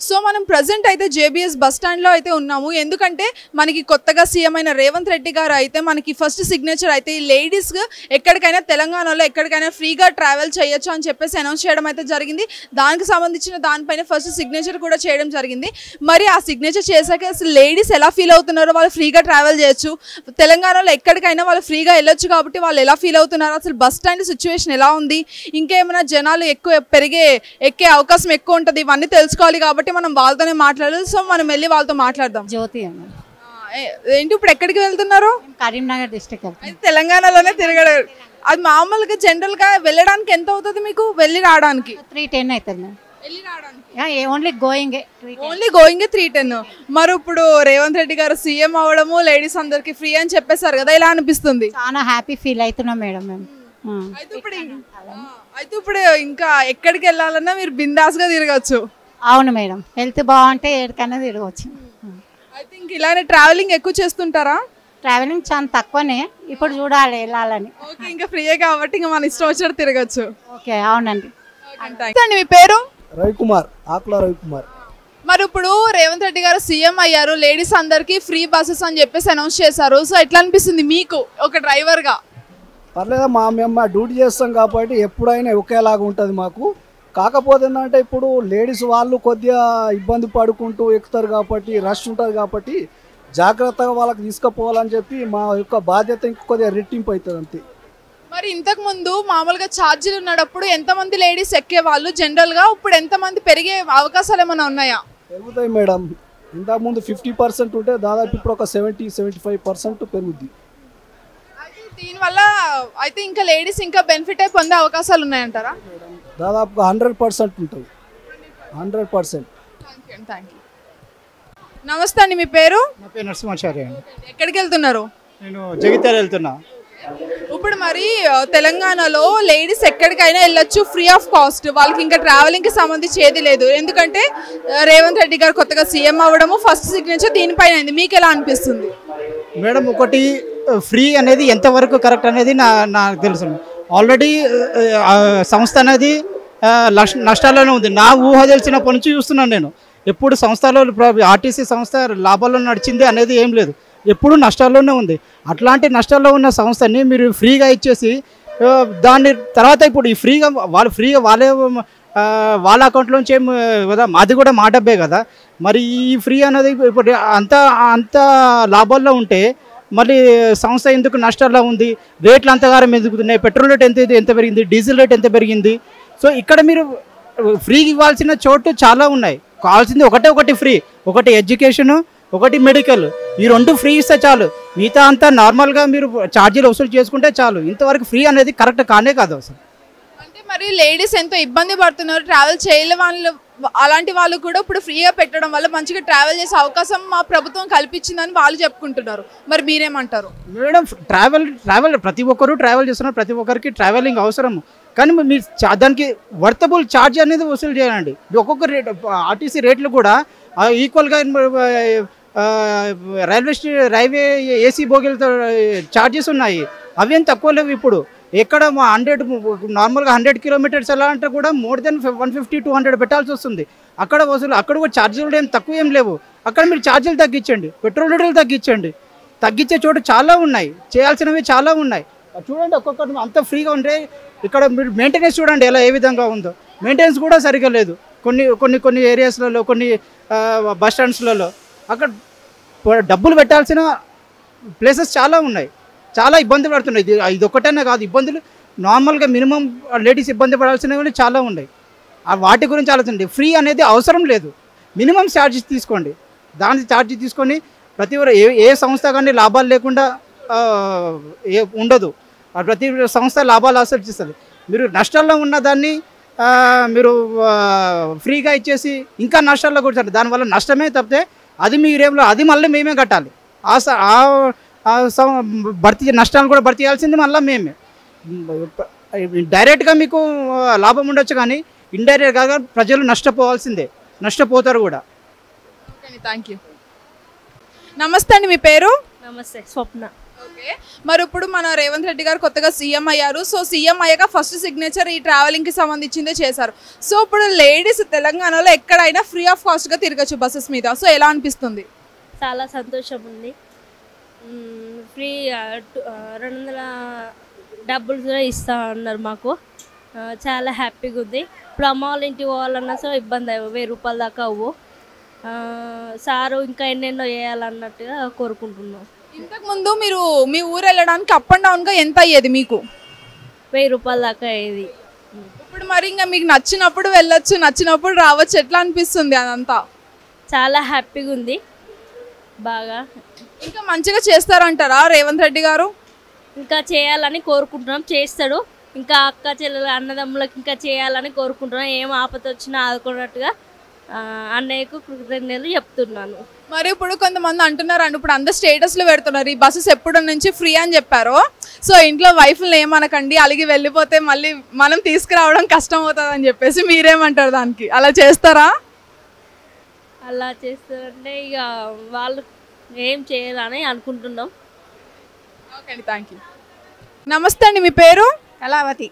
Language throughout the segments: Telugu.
సో మనం ప్రజెంట్ అయితే జేబీఎస్ బస్ స్టాండ్లో అయితే ఉన్నాము ఎందుకంటే మనకి కొత్తగా సీఎం అయిన రేవంత్ రెడ్డి గారు అయితే మనకి ఫస్ట్ సిగ్నేచర్ అయితే ఈ లేడీస్ ఎక్కడికైనా తెలంగాణలో ఎక్కడికైనా ఫ్రీగా ట్రావెల్ చేయొచ్చు అని చెప్పేసి అనౌన్స్ చేయడం అయితే జరిగింది దానికి సంబంధించిన దానిపైన ఫస్ట్ సిగ్నేచర్ కూడా చేయడం జరిగింది మరి ఆ సిగ్నేచర్ చేశాక అసలు లేడీస్ ఎలా ఫీల్ అవుతున్నారో వాళ్ళు ఫ్రీగా ట్రావెల్ చేయొచ్చు తెలంగాణలో ఎక్కడికైనా వాళ్ళు ఫ్రీగా వెళ్ళొచ్చు కాబట్టి వాళ్ళు ఎలా ఫీల్ అవుతున్నారు అసలు బస్ స్టాండ్ సిచ్యువేషన్ ఎలా ఉంది ఇంకేమైనా జనాలు ఎక్కువ పెరిగే ఎక్కే అవకాశం ఎక్కువ ఉంటుంది ఇవన్నీ తెలుసుకోవాలి కాబట్టి మనం వాళ్ళతోనే మాట్లాడాలి సో మనం వెళ్ళి వాళ్ళతో మాట్లాడదాం జ్యోతి అన్న ఆ, ఏ- ఏంటి ఇప్పుడు ఎక్కడికి వెళ్తున్నారు కరీంనగర్ డిస్ట్రిక్ట్ వెళ్తాం అయితే తెలంగాణలోనే తిరగడం అది మామూలుగా జనరల్గా వెళ్ళడానికి ఎంత అవుతుంది మీకు వెళ్ళి రావడానికి త్రీ టెన్ అవుతుంది మ్యామ్ వెళ్ళి రావడానికి only going only going three ten మరి ఇప్పుడు రేవంత్ రెడ్డి గారు సీఎం అవడము లేడీస్ అందరికి ఫ్రీ అని చెప్పేశారు కదా ఇలా అనిపిస్తుంది చాలా హ్యాపీ ఫీల్ అవుతున్నాం మేడం మేము ఆ. అయితే ఇప్పుడు ఆ, అయితే ఇప్పుడు ఇంకా ఎక్కడికి వెళ్ళాలన్నా మీరు బిందాస్ గా తిరగచ్చు అవును మేడం హెల్త్ బాగుంటే ఎక్కడికైనా తిరగవచ్చు ఐ థింక్ ఇలానే ట్రావెలింగ్ ఎక్కువ చేస్తుంటారా ట్రావెలింగ్ చాలా తక్కువనే ఇప్పుడు చూడాలి వెళ్ళాలని ఓకే ఇంకా ఫ్రీయే కాబట్టి ఇంకా మన ఇష్టం వచ్చినట్టు తిరగచ్చు ఓకే అవునండి అండి మీ పేరు రవికుమార్ ఆకుల రవికుమార్ మరి ఇప్పుడు రేవంత్ రెడ్డి గారు సీఎం అయ్యారు లేడీస్ అందరికి ఫ్రీ బస్సెస్ అని చెప్పేసి అనౌన్స్ చేశారు సో ఎట్లా అనిపిస్తుంది మీకు ఒక డ్రైవర్ గా పర్లేదా మా మేము మా డ్యూటీ చేస్తాం కాబట్టి ఎప్పుడైనా ఒకేలాగా ఉంటుంది మాకు కాకపోతే ఏంటంటే ఇప్పుడు లేడీస్ వాళ్ళు కొద్దిగా ఇబ్బంది పడుకుంటూ ఎక్కుతారు కాబట్టి రష్ ఉంటుంది కాబట్టి జాగ్రత్తగా వాళ్ళకి తీసుకుపోవాలని చెప్పి మా యొక్క బాధ్యత ఇంక కొద్దిగా రెట్టింపు అవుతుంది అంతే మరి ఇంతకు ముందు మామూలుగా ఛార్జీలు ఉన్నప్పుడు ఎంతమంది లేడీస్ ఎక్కేవాళ్ళు జనరల్ గా ఇప్పుడు ఎంతమంది పెరిగే అవకాశాలు ఏమైనా ఉన్నాయా పెరుగుతాయి మేడం ఇంతకుముందు ఫిఫ్టీ పర్సెంట్ ఉంటే దాదాపు ఇప్పుడు ఒక సెవెంటీ సెవెంటీ ఫైవ్ పర్సెంట్ పెరుగుద్ది అయితే దీనివల్ల అయితే ఇంకా లేడీస్ ఇంకా బెనిఫిట్ అయి పొందే అవకాశాలు ఉన్నాయంటారా దాదాపుగా హండ్రెడ్ పర్సెంట్ ఉంటుంది hundred percent thank you thank you నమస్తే అండి మీ పేరు నా పేరు నరసింహాచార్య అండి ఎక్కడికి వెళ్తున్నారు నేను జగిత్యాల వెళ్తున్నా ఇప్పుడు మరి ఆ, తెలంగాణలో లేడీస్ ఎక్కడికైనా వెళ్ళొచ్చు ఫ్రీ ఆఫ్ కాస్ట్ వాళ్ళకి ఇంకా ట్రావెలింగ్ కి సంబంధించి ఏది లేదు ఎందుకంటే ఆ, రేవంత్ రెడ్డి గారు కొత్తగా సీఎం అవ్వడము ఫస్ట్ సిగ్నేచర్ దీనిపైన అయింది మీకు ఎలా అనిపిస్తుంది మేడం ఒకటి ఫ్రీ అనేది ఎంతవరకు కరెక్ట్ అనేది నా నాకు తెలుసు ఆల్రెడీ ఆ, సంస్థ అనేది ఆ, లక్ష- నష్టాల్లోనే ఉంది నా ఊహ తెలిసినప్పటి నుంచి చూస్తున్నాను నేను ఎప్పుడు సంస్థలో ఆర్టీసీ సంస్థ లాభాల్లో నడిచింది అనేది ఏం లేదు ఎప్పుడు నష్టాల్లోనే ఉంది అట్లాంటి నష్టాల్లో ఉన్న సంస్థని మీరు ఫ్రీగా ఇచ్చేసి ఆ, దాన్ని తర్వాత ఇప్పుడు ఈ ఫ్రీగా వాళ్ళు ఫ్రీగా వాళ్ళే ఆ, వాళ్ళ అకౌంట్లోంచి ఏం కదా అది కూడా మా డబ్బే కదా మరి ఈ ఫ్రీ అనేది ఇప్పుడు అంత అంత లాభాల్లో ఉంటే మళ్ళీ సంస్థ ఎందుకు నష్టాల్లో ఉంది రేట్లు అంతగారం ఎందుకున్నాయి పెట్రోల్ రేట్ ఎంత ఎంత పెరిగింది డీజిల్ రేట్ ఎంత పెరిగింది సో ఇక్కడ మీరు ఫ్రీ ఇవ్వాల్సిన చోటు చాలా ఉన్నాయి కావాల్సింది ఒకటే ఒకటి ఫ్రీ ఒకటి ఎడ్యుకేషను ఒకటి మెడికల్ ఈ రెండు ఫ్రీ ఇస్తే చాలు మిగతా అంతా నార్మల్గా మీరు ఛార్జీలు వసూలు చేసుకుంటే చాలు ఇంతవరకు ఫ్రీ అనేది కరెక్ట్ కానే కాదు అసలు అంటే మరి లేడీస్ ఎంతో ఇబ్బంది పడుతున్నారు ట్రావెల్ చేయలే వాళ్ళు అలాంటి వాళ్ళు కూడా ఇప్పుడు ఫ్రీగా పెట్టడం వల్ల మంచిగా ట్రావెల్ చేసే అవకాశం మా ప్రభుత్వం కల్పించిందని వాళ్ళు చెప్పుకుంటున్నారు మరి మీరేమంటారు మేడం ట్రావెల్ ట్రావెల్ ప్రతి ఒక్కరు ట్రావెల్ చేస్తున్నారు ప్రతి ఒక్కరికి ట్రావెలింగ్ అవసరం కానీ మీరు చా- దానికి వర్తబుల్ ఛార్జ్ అనేది వసూలు చేయండి ఒక్కొక్క రేట్ ఆర్టీసీ రేట్లు కూడా ఈక్వల్గా రైల్వే స్టే రైల్వే ఏసీ బోగిలతో ఛార్జెస్ ఉన్నాయి అవేం తక్కువ లేవు ఇప్పుడు ఎక్కడ మా హండ్రెడ్ నార్మల్గా హండ్రెడ్ కిలోమీటర్స్ ఎలా అంటే కూడా more than one fifty two hundred పెట్టాల్సి వస్తుంది అక్కడ వసూలు అక్కడ కూడా ఛార్జీలు ఏం తక్కువ ఏం లేవు అక్కడ మీరు ఛార్జీలు తగ్గించండి పెట్రోల్ రేట్లు తగ్గించండి తగ్గించే చోటు చాలా ఉన్నాయి చేయాల్సినవి చాలా ఉన్నాయి చూడండి ఒక్కొక్కటి అంత ఫ్రీగా ఉంటే ఇక్కడ మీరు మెయింటెనెన్స్ చూడండి ఎలా ఏ విధంగా ఉందో మెయింటెనెన్స్ కూడా సరిగ్గా లేదు కొన్ని కొన్ని కొన్ని ఏరియాస్లలో కొన్ని ఆ, బస్ స్టాండ్స్లలో అక్కడ ప- డబ్బులు పెట్టాల్సిన ప్లేసెస్ చాలా ఉన్నాయి చాలా ఇబ్బంది పడుతున్నాయి ఇది ఇది ఒక్కటనే కాదు ఇబ్బందులు నార్మల్గా మినిమం లేడీస్ ఇబ్బంది పడాల్సినవి చాలా ఉన్నాయి ఆ వాటి గురించి ఆలోచండి ఫ్రీ అనేది అవసరం లేదు మినిమం ఛార్జెస్ తీసుకోండి దాని ఛార్జ్ తీసుకొని ప్రతి ఒక్క ఏ ఏ సంస్థ కానీ లాభాలు లేకుండా ఆ, ఏ ఉండదు ఆ ప్రతి సంస్థ లాభాలు ఆసర్చిస్తుంది మీరు నష్టాల్లో ఉన్న దాన్ని ఆ, మీరు ఆ, ఫ్రీగా ఇచ్చేసి ఇంకా నష్టాల్లో కూర్చోండి దానివల్ల నష్టమే తప్పితే అది మీరేంలో అది మళ్ళీ మేమే కట్టాలి ఆ స- ఆ- ఆ సం- భర్తీ నష్టాలను కూడా భర్తీ చేయాల్సింది మళ్ళీ మేమే డైరెక్ట్గా మీకు ఆ, లాభం ఉండొచ్చు కానీ ఇండైరెక్ట్గా ప్రజలు నష్టపోవాల్సిందే నష్టపోతారు కూడా థ్యాంక్ యూ నమస్తే అండి మీ పేరు నమస్తే స్వప్న ఓకే మరి ఇప్పుడు మన రేవంత్ రెడ్డి గారు కొత్తగా సీఎం అయ్యారు సో సీఎం అయ్యాక ఫస్ట్ సిగ్నేచర్ ఈ ట్రావెలింగ్ కి సంబంధించిందే చేశారు సో ఇప్పుడు లేడీస్ తెలంగాణలో ఎక్కడైనా ఫ్రీ ఆఫ్ కాస్ట్ గా తిరగచ్చు బస్సెస్ మీద సో ఎలా అనిపిస్తుంది చాలా సంతోషం ఉంది మ్మ్, ఫ్రీ ఆ, టు- ఆ, రెండు వందల డబ్బులు కూడా ఇస్తా అన్నారు మాకు ఆ, చాలా హ్యాపీగా ఉంది ఇప్పుడు అమ్మ వాళ్ళ ఇంటికి పోవాలన్నా సో ఇబ్బంది అయ్యి వెయ్యి రూపాయల దాకా అవ్వు ఆ, సారు ఇంకా ఎన్నెన్నో వేయాలన్నట్టుగా కోరుకుంటున్నాం ఇంతకు ముందు మీరు మీ ఊరు వెళ్ళడానికి అప్ అండ్ డౌన్ గా ఎంత అయ్యేది మీకు వెయ్యి రూపాయల దాకా అయ్యేది ఇప్పుడు మరి ఇంకా మీకు నచ్చినప్పుడు వెళ్ళొచ్చు నచ్చినప్పుడు రావచ్చు ఎట్లా అనిపిస్తుంది అదంతా చాలా హ్యాపీగా ఉంది బాగా ఇంకా మంచిగా చేస్తారంటారా రేవంత్ రెడ్డి గారు ఇంకా చేయాలని కోరుకుంటున్నాం చేస్తాడు ఇంకా అక్క చెల్లెల అన్నదమ్ములకు ఇంకా చేయాలని కోరుకుంటున్నాం ఏం ఆపద వచ్చినా ఆదుకున్నట్టుగా ఆ, అన్నయ్యకు కృతజ్ఞతలు చెప్తున్నాను మరి ఇప్పుడు కొంతమంది అంటున్నారు అండి ఇప్పుడు అందరు స్టేటస్లు పెడుతున్నారు ఈ బస్సెస్ ఎప్పుడు నుంచి ఫ్రీ అని చెప్పారు సో ఇంట్లో వైఫ్లు ఏమనకండి అలిగి వెళ్ళిపోతే మళ్ళీ మనం తీసుకురావడం కష్టం అవుతుంది అని చెప్పేసి మీరేమంటారు దానికి అలా చేస్తారా అలా చేస్తారంటే ఇక వాళ్ళు ఏం చేయాలని అనుకుంటున్నాం ఓకే అండి థ్యాంక్ యూ నమస్తే అండి మీ పేరు కళావతి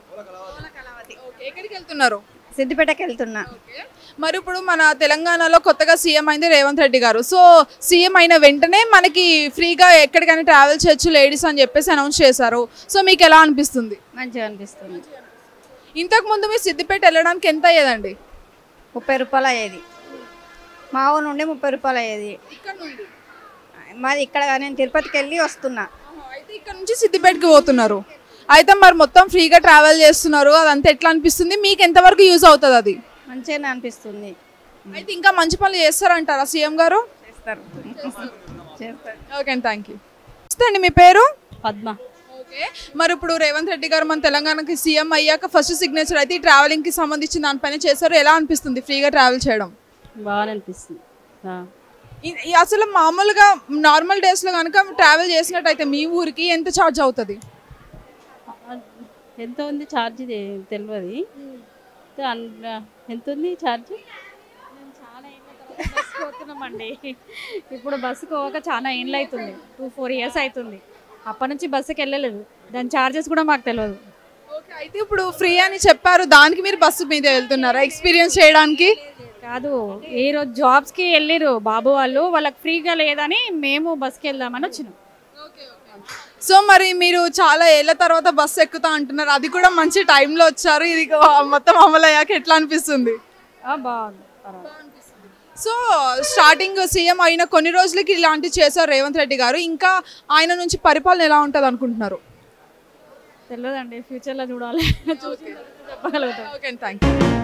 ఓకే ఎక్కడికి వెళ్తున్నారు సిద్దిపేటకి వెళ్తున్నా ఓకే. మరి ఇప్పుడు మన తెలంగాణలో కొత్తగా సీఎం అయింది రేవంత్ రెడ్డి గారు సో సీఎం అయిన వెంటనే మనకి ఫ్రీగా ఎక్కడికైనా ట్రావెల్ చేయొచ్చు లేడీస్ అని చెప్పేసి అనౌన్స్ చేశారు సో మీకు ఎలా అనిపిస్తుంది మంచిగా అనిపిస్తుంది ఇంతకు ముందు మీరు సిద్దిపేట వెళ్ళడానికి ఎంత అయ్యేదండి ముప్పై రూపాయలు అయ్యేది మా ఊరు నుండి ముప్పై రూపాయలు అయ్యేది ఇక్కడ నుండి మాది ఇక్కడ నేను తిరుపతికి వెళ్ళి వస్తున్నా అయితే ఇక్కడ నుంచి సిద్దిపేటకి పోతున్నారు అయితే మరి మొత్తం ఫ్రీగా ట్రావెల్ చేస్తున్నారు అదంతా ఎట్లా అనిపిస్తుంది మీకు ఎంతవరకు యూజ్ అవుతుంది అది మంచిగానే అనిపిస్తుంది అయితే ఇంకా మంచి పనులు చేస్తారంటారా సీఎం గారు చేస్తారు చేస్తారు ఓకే అండి థ్యాంక్ యూ అండి మీ పేరు పద్మ ఓకే మరి ఇప్పుడు రేవంత్ రెడ్డి గారు మన తెలంగాణకి సీఎం అయ్యాక ఫస్ట్ సిగ్నేచర్ అయితే ఈ ట్రావెలింగ్ కి సంబంధించిన దానిపైన చేశారు ఎలా అనిపిస్తుంది ఫ్రీగా ట్రావెల్ చేయడం బాగా అనిపిస్తుంది ఇ- ఈ అసలు మామూలుగా నార్మల్ డేస్ లో కనుక ట్రావెల్ చేసినట్టయితే మీ ఊరికి ఎంత ఛార్జ్ అవుతుంది ఎంత ఉంది ఛార్జ్ తెలియదు ఎంత ఉంది ఛార్జ్ బస్సు పోతున్నామండి ఇప్పుడు బస్సుకు పోక చాలా ఏండ్లు అవుతుంది టూ ఫోర్ ఇయర్స్ అవుతుంది అప్పటి నుంచి బస్సుకి వెళ్ళలేదు దాని ఛార్జెస్ కూడా మాకు తెలియదు ఓకే అయితే ఇప్పుడు ఫ్రీ అని చెప్పారు దానికి మీరు బస్సు మీద వెళ్తున్నారా ఎక్స్పీరియన్స్ చేయడానికి కాదు ఏ రోజు జాబ్స్కి వెళ్ళిరు బాబు వాళ్ళు వాళ్ళకి ఫ్రీగా లేదని మేము బస్కి వెళ్దామని వచ్చినాం సో మరి మీరు చాలా ఏళ్ళ తర్వాత బస్సు ఎక్కుతా అంటున్నారు అది కూడా మంచి టైంలో వచ్చారు ఇది మొత్తం అమలు అయ్యాక ఎట్లా అనిపిస్తుంది ఆ, బాగుంది పర్వాలేదు. సో స్టార్టింగ్ సీఎం అయిన కొన్ని రోజులకి ఇలాంటివి చేశారు రేవంత్ రెడ్డి గారు ఇంకా ఆయన నుంచి పరిపాలన ఎలా ఉంటుంది అనుకుంటున్నారు తెలియదండి ఫ్యూచర్లో చూడాలి చూసి చెప్పగలుగుతాం ఓకే థ్యాంక్ యూ